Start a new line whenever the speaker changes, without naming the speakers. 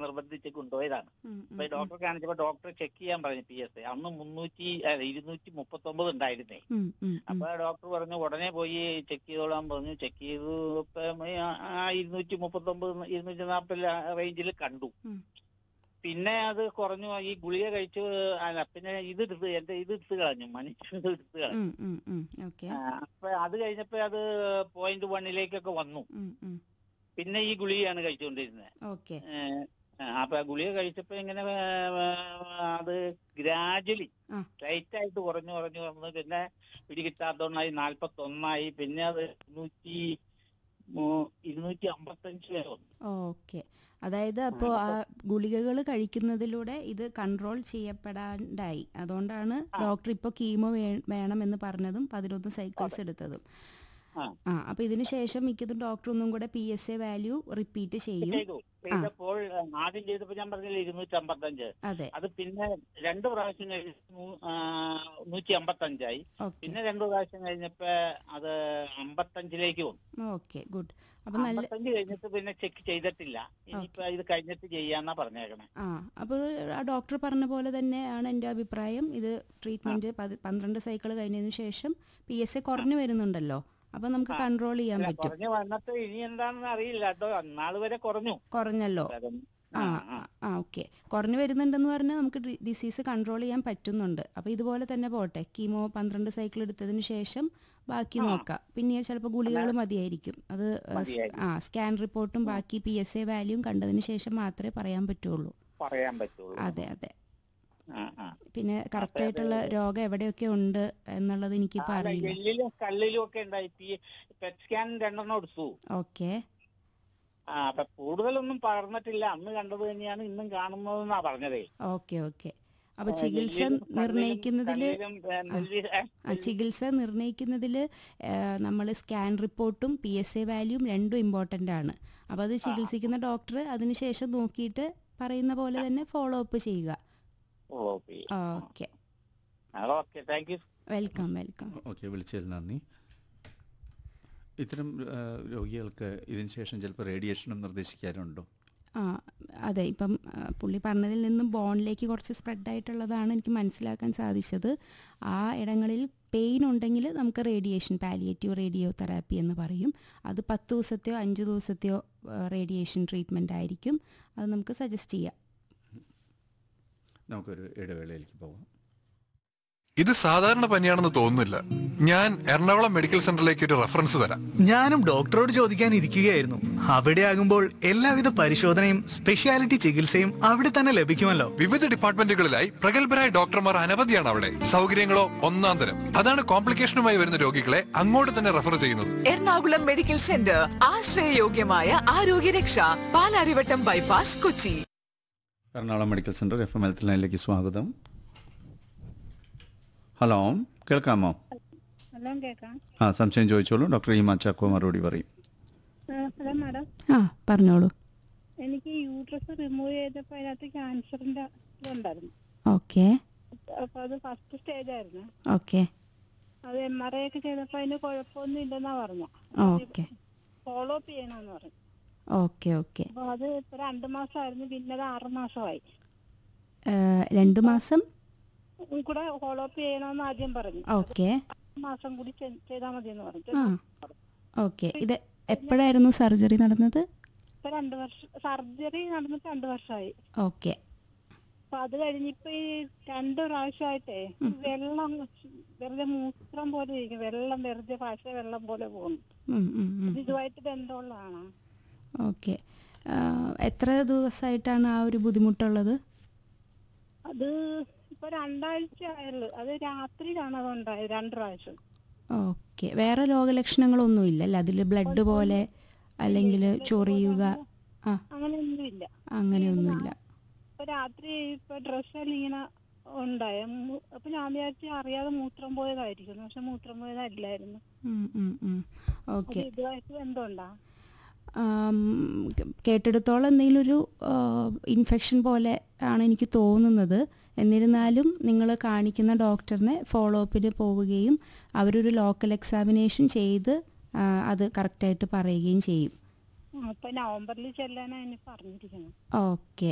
നിർബന്ധിച്ച് കൊണ്ടുപോയതാണ്
ഉം, ഉം,
അപ്പൊ ഈ ഡോക്ടറെ കാണിച്ചപ്പോ ഡോക്ടർ ചെക്ക് ചെയ്യാൻ പറഞ്ഞു പി എസ് അന്ന് മുന്നൂറ്റി അല്ല ഇരുന്നൂറ്റി മുപ്പത്തി ഒമ്പത് ഉണ്ടായിരുന്നേ
ഉം, ഉം, ഉം.
അപ്പൊ ഡോക്ടർ പറഞ്ഞു ഉടനെ പോയി ചെക്ക് ചെയ്തോളാൻ പറഞ്ഞു ചെക്ക് ചെയ്തു ഇപ്പൊ ആ ഇരുന്നൂറ്റി മുപ്പത്തി ഒമ്പത് ഇരുന്നൂറ്റി നാപ്പത് റേഞ്ചിൽ കണ്ടു
ഉം.
പിന്നെ അത് കുറഞ്ഞു ഈ ഗുളിക കഴിച്ചു അല്ല പിന്നെ ഇത് എടുത്ത് എന്റെ ഇത് എടുത്ത് കളഞ്ഞു മനുഷ്യൻ എടുത്ത് കളഞ്ഞു
ഉം, ഉം, ഉം. ഓക്കെ
ആ, അപ്പൊ അത് കഴിഞ്ഞപ്പോ അത് പോയിന്റ് വണ്ണിലേക്കൊക്കെ വന്നു
ഉം, ഉം.
പിന്നെ ഈ ഗുളികയാണ് കഴിച്ചുകൊണ്ടിരുന്നത്
ഓക്കെ
ഏഹ്, ആ, അപ്പൊ ആ ഗുളിക കഴിച്ചപ്പോ ഇങ്ങനെ ഏഹ്, അത് ഗ്രാജുവലി
ആ.
ലൈറ്റ് ആയിട്ട് കുറഞ്ഞു കുറഞ്ഞു വന്ന് പിന്നെ പിടി കിട്ടാത്തോണ്ടായി നാല്പത്തി ഒന്നായി പിന്നെ അത് ഇരുന്നൂറ്റി മൂ- ഇരുന്നൂറ്റി അമ്പത്തഞ്ച് വരെ വന്നു
ഓക്കെ അതായത് അപ്പോൾ ആ ഗുളികകൾ കഴിക്കുന്നതിലൂടെ ഇത് കൺട്രോൾ ചെയ്യപ്പെടാണ്ടായി അതുകൊണ്ടാണ്
ആ.
ഡോക്ടർ ഇപ്പോൾ കീമോ വേണമെന്ന് പറഞ്ഞതും പതിനൊന്ന് സൈക്കിൾസ് എടുത്തതും
ആ.
ആ അപ്പൊ ഇതിന് ശേഷം മിക്കതും ഡോക്ടർ ഒന്നും കൂടെ P S A value repeat ചെയ്യും
ചെയ്തു ചെയ്തപ്പോൾ ആദ്യം ചെയ്തപ്പോ ഞാൻ പറഞ്ഞില്ല ഇരുന്നൂറ്റി അമ്പത്തഞ്ച്
അതെ
അത് പിന്നെ രണ്ട് പ്രാവശ്യം കഴിഞ്ഞ് നൂ- ആ, നൂറ്റി അമ്പത്തഞ്ചായി
ഓക്കെ
പിന്നെ രണ്ടു പ്രാവശ്യം കഴിഞ്ഞപ്പോ അത് അമ്പത്തഞ്ചിലേക്ക് വന്നു
ഓക്കെ ഗുഡ് അപ്പൊ നല്ല
അമ്പത്തഞ്ച് കഴിഞ്ഞിട്ട് പിന്നെ ചെക്ക് ചെയ്തിട്ടില്ല ഇനിയിപ്പോ ഇത് കഴിഞ്ഞിട്ട് ചെയ്യാന്നാ പറഞ്ഞേക്കണേ
ആ അപ്പോൾ ആ ഡോക്ടർ പറഞ്ഞ പോലെ തന്നെയാണ് എൻ്റെ അഭിപ്രായം ഇത് ട്രീറ്റ്മെന്റ് പന്ത്രണ്ട് സൈക്കിൾ കഴിഞ്ഞതിന് ശേഷം പി എസ് എ കുറഞ്ഞു വരുന്നുണ്ടല്ലോ അപ്പൊ നമുക്ക്
ആ.
കൺട്രോൾ ചെയ്യാൻ
അല്ല,
പറ്റും
കുറഞ്ഞു വന്നിട്ട് ഇനി എന്താണെന്ന് അറിയില്ല കേട്ടോ നാള് വരെ കുറഞ്ഞു
കുറഞ്ഞല്ലോ
അതും,
ആ
ആ, ആ.
ആ ഓക്കെ കുറഞ്ഞു വരുന്നുണ്ടെന്ന് പറഞ്ഞാൽ നമുക്ക് ഡിസീസ് കൺട്രോൾ ചെയ്യാൻ പറ്റുന്നുണ്ട് അപ്പോൾ ഇതുപോലെ തന്നെ പോട്ടെ കീമോ പന്ത്രണ്ട് സൈക്കിൾ എടുത്തതിന് ശേഷം ബാക്കി
ആ.
നോക്കാം പിന്നെ ചിലപ്പോൾ ഗുളികകൾ മതിയായിരിക്കും അത് ഏഹ്,
മതിയായിരിക്കും.
ആ സ്കാൻ റിപ്പോർട്ടും ബാക്കി പി എസ് എ വാല്യൂം കണ്ടതിന് ശേഷം മാത്രമേ പറയാൻ പറ്റുള്ളൂ
പറയാൻ പറ്റുള്ളൂ
അതെ അതെ
ആ, ആ.
പിന്നെ കറക്റ്റ് ആയിട്ടുള്ള രോഗം എവിടെയൊക്കെ ഉണ്ട് എന്നുള്ളത് എനിക്കിപ്പോൾ
അല്ല,
അറിയില്ല
എല്ലിലും കല്ലിലും ഒക്കെ ഉണ്ടായി പെറ്റ് സ്കാൻ രണ്ടെണ്ണം എടുത്തു
ഓക്കെ
ആ അപ്പൊ കൂടുതലൊന്നും പകർന്നിട്ടില്ല അന്ന് കണ്ടത് തന്നെയാണ് ഇന്നും കാണുന്നതെന്നാ പറഞ്ഞതേ
ഓക്കെ ഓക്കെ അപ്പൊ
ആ,
ചികിത്സ
എല്ലിലും കല്ലിലും-
നിർണയിക്കുന്നതില്
കല്ലിലും, ഏ, നെല്ലി- ഏ,
ആ, ചികിത്സ നിർണയിക്കുന്നതിൽ നമ്മൾ സ്കാൻ റിപ്പോർട്ടും പി എസ് എ വാല്യൂം രണ്ടും ഇമ്പോർട്ടൻ്റ് ആണ് അപ്പോൾ അത് ചികിത്സിക്കുന്ന ഡോക്ടർ അതിനുശേഷം നോക്കിയിട്ട് പറയുന്ന പോലെ തന്നെ ഫോളോ അപ്പ് ചെയ്യുക
okay
okay
okay thank you
welcome welcome
okay വിളിച്ചതിൽ നന്ദി ഇത്തരം ആ, രോഗികൾക്ക് ഇതിന് ശേഷം ചിലപ്പോൾ റേഡിയേഷനും നിർദ്ദേശിക്കാറുണ്ടോ
ആ അതെ ഇപ്പം ആ, പുള്ളി പറഞ്ഞതിൽ നിന്നും ബോണിലേക്ക് കുറച്ച് സ്പ്രെഡ് ആയിട്ടുള്ളതാണ് എനിക്ക് മനസ്സിലാക്കാൻ സാധിച്ചത് ആ ഇടങ്ങളിൽ പെയിൻ ഉണ്ടെങ്കിൽ നമുക്ക് റേഡിയേഷൻ പാലിയേറ്റീവ് റേഡിയോ തെറാപ്പി എന്ന് പറയും അത് പത്ത് ദിവസത്തെയോ അഞ്ച് ദിവസത്തെയോ റേഡിയേഷൻ ട്രീറ്റ്മെൻ്റ് ആയിരിക്കും അത് നമുക്ക് സജസ്റ്റ് ചെയ്യാം
നമുക്കൊരു ഇടവേളയിലേക്ക് പോകാം
ഇത് സാധാരണ പനിയാണെന്ന് തോന്നുന്നില്ല ഞാൻ എറണാകുളം മെഡിക്കൽ സെന്ററിലേക്ക് ഒരു റെഫറൻസ് തരാം
ഞാനും ഡോക്ടറോട് ചോദിക്കാൻ ഇരിക്കുകയായിരുന്നു അവിടെ ആകുമ്പോൾ എല്ലാവിധ പരിശോധനയും സ്പെഷ്യാലിറ്റി ചികിത്സയും അവിടെ തന്നെ ലഭിക്കുമല്ലോ
വിവിധ ഡിപ്പാർട്ട്മെന്റുകളിലായി പ്രഗത്ഭരായ ഡോക്ടർമാർ അനവധിയാണ് അവിടെ സൗകര്യങ്ങളോ ഒന്നാം തരം അതാണ് കോംപ്ലിക്കേഷനുമായി വരുന്ന രോഗികളെ അങ്ങോട്ട് തന്നെ റെഫർ ചെയ്യുന്നത്
എറണാകുളം മെഡിക്കൽ സെന്റർ ആശ്രയയോഗ്യമായ ആരോഗ്യരക്ഷ Palarivattom bypass Kochi
Ernakulam medical centre F M health ലൈനിലേക്ക് സ്വാഗതം ഹലോ കേൾക്കാമോ
ഹലോ കേക്കാം
ആ സംശയം ചോദിച്ചോളൂ ഡോക്ടർ ഈമ ചാക്കോ മറുപടി പറയും
ആ, ഹലോ മാഡം
ആ പറഞ്ഞോളൂ
എനിക്ക് യൂട്രസ് റിമൂവ് ചെയ്തപ്പോൾ അതിനകത്ത് ക്യാൻസറിന്റെ ഇതുണ്ടായിരുന്നു
ഓക്കെ
അപ്പൊ അത് ഫസ്റ്റ് സ്റ്റേജ് ആയിരുന്നു
ഓക്കെ
അത് എം ആർ ഐ ഒക്കെ ചെയ്തപ്പോൾ അതിന് കുഴപ്പമൊന്നും ഇല്ലെന്നാ പറഞ്ഞു
ഓക്കെ
ഫോളോ അപ്പ് ചെയ്യണമെന്ന് പറഞ്ഞു
ഓക്കെ ഓക്കെ
അപ്പൊ അത് ഇപ്പൊ രണ്ടു മാസമായിരുന്നു പിന്നെ അത് ആറ് മാസമായി
രണ്ട് മാസം
ഉം കൂടെ ഫോളോ അപ്പ് ചെയ്യണമെന്ന് ആദ്യം പറഞ്ഞു
ഓക്കെ
ആറ് മാസം കൂടി ചെ- ചെയ്താൽ മതി എന്ന് പറഞ്ഞു
ആ ഓക്കെ ഇത് എപ്പോഴായിരുന്നു സർജറി നടന്നത്
ഇപ്പൊ രണ്ടു വർഷം സർജറി നടന്നിട്ട് രണ്ടു വർഷമായി
ഓക്കെ
അപ്പൊ അത് കഴിഞ്ഞിപ്പോ ഈ രണ്ട് പ്രാവശ്യമായിട്ടേ വെള്ളം വെറുതെ മൂത്രം പോലെ ഇരിക്കും വെള്ളം വെറുതെ ഭാഷ വെള്ളം പോലെ പോകുന്നു ഇത് ഇതുമായിട്ട് ബന്ധമുള്ളതാണ്
ഓക്കെ എത്ര ദിവസമായിട്ടാണ് ആ ഒരു ബുദ്ധിമുട്ടുള്ളത്
അത് ഇപ്പൊ രണ്ടാഴ്ച ആയുള്ളൂ അത് രാത്രിയിലാണ് അത് ഉണ്ടായത് രണ്ട് പ്രാവശ്യം
ഓക്കെ വേറെ രോഗലക്ഷണങ്ങളൊന്നും ഇല്ല അല്ലേ അതിൽ ബ്ലഡ് പോലെ അല്ലെങ്കിൽ ചൊറിയുക ആ
അങ്ങനെയൊന്നുമില്ല
അങ്ങനെയൊന്നുമില്ല
ഇപ്പൊ രാത്രി ഇപ്പൊ ഡ്രസ്സെല്ലാം ഇങ്ങനെ ഉണ്ടായ അപ്പൊ ഞാൻ വിചാരിച്ചു അറിയാതെ മൂത്രം പോയതായിരിക്കും പക്ഷെ മൂത്രം പോയതല്ലായിരുന്നു
ഓക്കെ
അത് ഇതുമായിട്ട് ബന്ധമുണ്ടാ
ആം, കേട്ടെടുത്തോളം എന്തെങ്കിലും ഒരു ഇൻഫെക്ഷൻ പോലെ ആണ് എനിക്ക് തോന്നുന്നത് എന്നിരുന്നാലും നിങ്ങൾ കാണിക്കുന്ന ഡോക്ടറിനെ ഫോളോ അപ്പിന് പോവുകയും അവരൊരു ലോക്കൽ എക്സാമിനേഷൻ ചെയ്ത് ആ, അത് കറക്റ്റായിട്ട് പറയുകയും ചെയ്യും
ആ, ഇപ്പൊ നവംബറിൽ ചെല്ലാനാ ഇനി പറഞ്ഞിരിക്കുന്നത്
ഓക്കെ